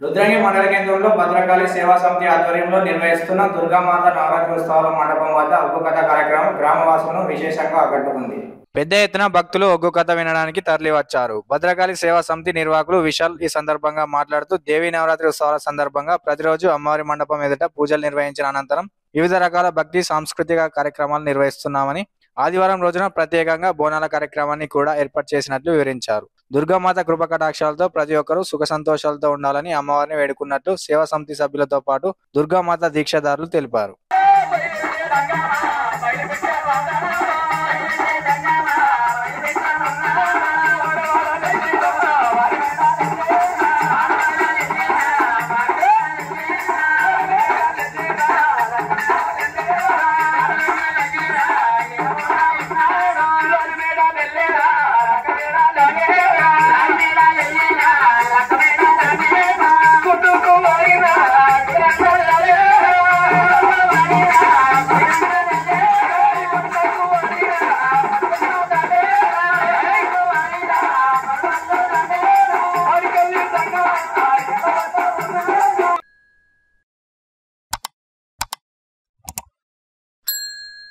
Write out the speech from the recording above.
రుద్రంగి మండల కేంద్రంలో భద్రకాళి సేవా సమితి ఆధ్వర్యంలో నిర్వహిస్తున్న దుర్గామాత నవరాత్రోత్సవాల మండపం వద్ద ఒగ్గు కథ కార్యక్రమం గ్రామవాసులను విశేషంగా ఆకట్టుకుంది పెద్ద ఎత్తున భక్తులు ఒగ్గు కథ వినడానికి తరలివచ్చారు భద్రకాళి సేవా సమితి నిర్వాహకులు విశాల్ ఈ సందర్భంగా మాట్లాడుతూ దేవీ నవరాత్రి ఉత్సవాల సందర్భంగా ప్రతిరోజు అమ్మవారి మండపం ఎదుట పూజలు నిర్వహించిన అనంతరం వివిధ రకాల భక్తి సాంస్కృతిక కార్యక్రమాలు నిర్వహిస్తున్నామని ఆదివారం రోజున ప్రత్యేకంగా బోనాల కార్యక్రమాన్ని కూడా ఏర్పాటు చేసినట్లు వివరించారు దుర్గామాత కృప కటాక్షాలతో ప్రతి ఒక్కరూ సుఖ సంతోషాలతో ఉండాలని అమ్మవారిని వేడుకున్నట్లు సేవా సమితి సభ్యులతో పాటు దుర్గామాత దీక్షదారులు తెలిపారు రంగ